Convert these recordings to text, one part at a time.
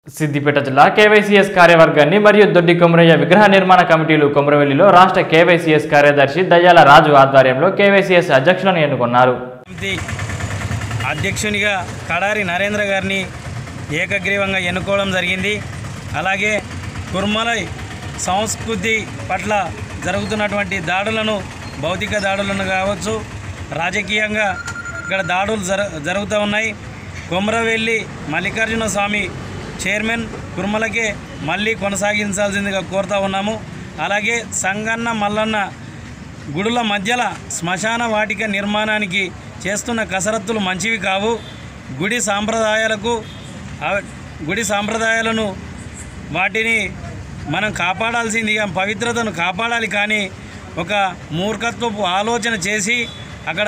సిద్దిపేట జిల్లా కేవైసీఎస్ కార్యవర్గాన్ని మరియు దొడ్డి కొమరయ్య విగ్రహ నిర్మాణ కమిటీలు కొమరవెల్లిలో రాష్ట్ర కేవైసీఎస్ కార్యదర్శి దయ్యాల రాజు ఆధ్వర్యంలో కేవైసీఎస్ అధ్యక్షులను ఎన్నుకున్నారు సమితి అధ్యక్షునిగా కడారి నరేంద్ర గారిని ఏకగ్రీవంగా ఎన్నుకోవడం జరిగింది అలాగే కుర్మలై సంస్కృతి పట్ల జరుగుతున్నటువంటి దాడులను భౌతిక దాడులను కావచ్చు రాజకీయంగా ఇక్కడ దాడులు జర జరుగుతూ ఉన్నాయి కొమరవెల్లి మల్లికార్జున స్వామి చైర్మన్ కుర్మలకే మళ్ళీ కొనసాగించాల్సిందిగా కోరుతా ఉన్నాము అలాగే సంగన్న మల్లన్న గుడుల మధ్యల శ్మశాన వాటిక నిర్మాణానికి చేస్తున్న కసరత్తులు మంచివి కావు గుడి సాంప్రదాయాలకు ఆ- గుడి సాంప్రదాయాలను వాటిని మనం కాపాడాల్సిందిగా పవిత్రతను కాపాడాలి కానీ ఒక మూర్ఖత్వపు ఆలోచన చేసి అక్కడ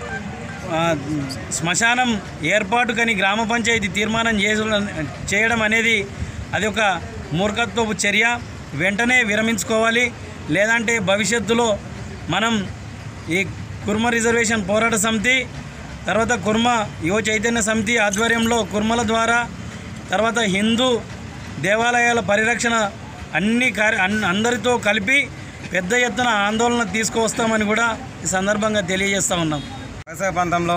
ఆ, శ్మశానం ఏర్పాటుకని గ్రామ పంచాయతీ తీర్మానం చేస- చేయడం అనేది అది ఒక మూర్ఖత్వపు చర్య వెంటనే విరమించుకోవాలి లేదంటే భవిష్యత్తులో మనం ఈ కుర్మ రిజర్వేషన్ పోరాట సమితి తర్వాత కుర్మ యువ చైతన్య సమితి ఆధ్వర్యంలో కుర్మల ద్వారా తర్వాత హిందూ దేవాలయాల పరిరక్షణ అన్ని కార్య అన్- అందరితో కలిపి పెద్ద ఎత్తున ఆందోళన తీసుకువస్తామని కూడా ఈ సందర్భంగా తెలియజేస్తూ ఉన్నాం వ్యవసాయ ప్రాంతంలో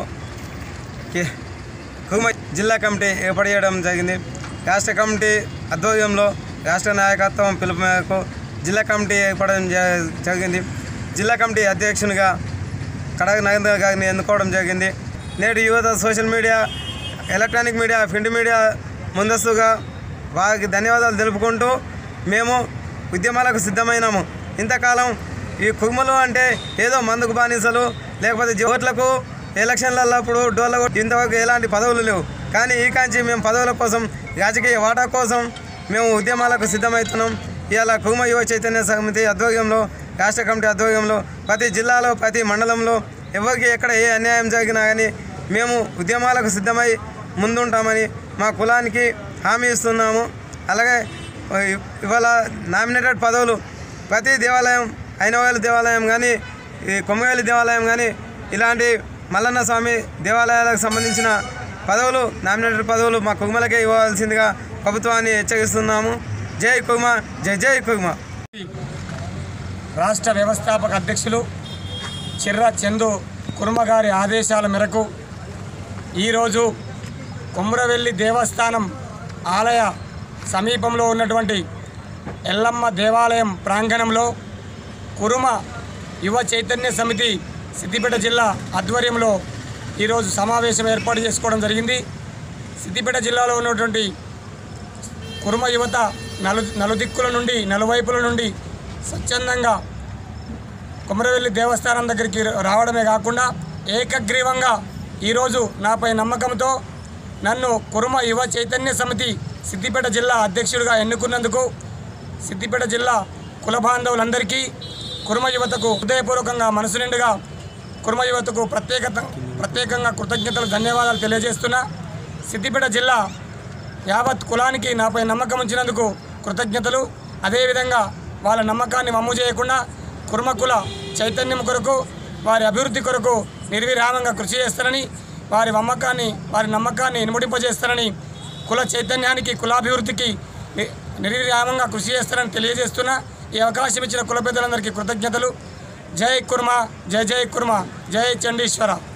కి- కుమ జిల్లా కమిటీ ఏర్పాటు చేయడం జరిగింది రాష్ట్ర కమిటీ ఆధ్వర్యంలో రాష్ట్ర నాయకత్వం పిలుపు మేరకు జిల్లా కమిటీ ఏర్పడడం జ- జరిగింది జిల్లా కమిటీ అధ్యక్షునిగా కడగ నరేంద్ర గారిని ఎన్నుకోవడం జరిగింది నేడు యువత social media electronic media print media ముందస్తుగా వారికి ధన్యవాదాలు తెలుపుకుంటూ మేము ఉద్యమాలకు సిద్ధమైనాము ఇంతకాలం ఈ కుర్మలు అంటే ఏదో మందుకు బానిసలు లేకపోతే ఓట్లకు ఎలక్షన్లలో అప్పుడు డోళ్ళ ఇంతవరకు ఎలాంటి పదవులు లేవు కానీ ఈ కాంచి మేము పదవుల కోసం రాజకీయ వాటా కోసం మేము ఉద్యమాలకు సిద్ధమవుతున్నాం ఇవాళ కుర్మ యువ చైతన్య సమితి ఆధ్వర్యంలో రాష్ట్ర కమిటీ ఆధ్వర్యంలో ప్రతి జిల్లాలో ప్రతి మండలంలో ఎవరికి ఎక్కడ ఏ అన్యాయం జరిగినా కానీ మేము ఉద్యమాలకు సిద్ధమై ముందుంటామని మా కులానికి హామీ ఇస్తున్నాము అలాగే ఇ- ఇవాళ నామినేటెడ్ పదవులు ప్రతి దేవాలయం ఐనవేలు దేవాలయం కానీ ఈ కొమ్మవేలి దేవాలయం కానీ ఇలాంటి మల్లన్న స్వామి దేవాలయాలకు సంబంధించిన పదవులు నామినేటెడ్ పదవులు మా కుర్మలకే ఇవ్వాల్సిందిగా ప్రభుత్వాన్ని హెచ్చరిస్తున్నాము జై కుర్మ జై జై కుర్మ రాష్ట్ర వ్యవస్థాపక అధ్యక్షులు చిర్ర చందు కుర్మగారి ఆదేశాల మేరకు ఈరోజు కొమ్రవెల్లి దేవస్థానం ఆలయ సమీపంలో ఉన్నటువంటి ఎల్లమ్మ దేవాలయం ప్రాంగణంలో కురుమ యువ చైతన్య సమితి సిద్దిపేట జిల్లా ఆధ్వర్యంలో ఈరోజు సమావేశం ఏర్పాటు చేసుకోవడం జరిగింది సిద్దిపేట జిల్లాలో ఉన్నటువంటి కురుమ యువత నలు నలుదిక్కుల నుండి నలువైపుల నుండి స్వచ్ఛందంగా కుమరవెల్లి దేవస్థానం దగ్గరికి రావడమే కాకుండా ఏకగ్రీవంగా ఈరోజు నాపై నమ్మకంతో నన్ను కురుమ యువ చైతన్య సమితి సిద్దిపేట జిల్లా అధ్యక్షుడిగా ఎన్నుకున్నందుకు సిద్దిపేట జిల్లా కుల బాంధవులందరికీ కురుమ యువతకు హృదయపూర్వకంగా మనసు నిండుగా కురుమ యువతకు ప్రత్యేకత ప్రత్యేకంగా కృతజ్ఞతలు ధన్యవాదాలు తెలియజేస్తున్నా సిద్దిపేట జిల్లా యావత్ కులానికి నాపై నమ్మకం ఉంచినందుకు కృతజ్ఞతలు అదేవిధంగా వాళ్ళ నమ్మకాన్ని మమ్ము చేయకుండా కుర్మకుల చైతన్యం కొరకు వారి అభివృద్ధి కొరకు నిర్విరామంగా కృషి చేస్తారని వారి నమ్మకాన్ని వారి నమ్మకాన్ని ఇనుముడింపజేస్తారని కుల చైతన్యానికి కులాభివృద్ధికి ని- నిర్విరామంగా కృషి చేస్తారని తెలియజేస్తున్నా ఈ అవకాశం ఇచ్చిన కుల పెద్దలందరికీ కృతజ్ఞతలు జై కుర్మ జై జై కుర్మ జై చండీశ్వర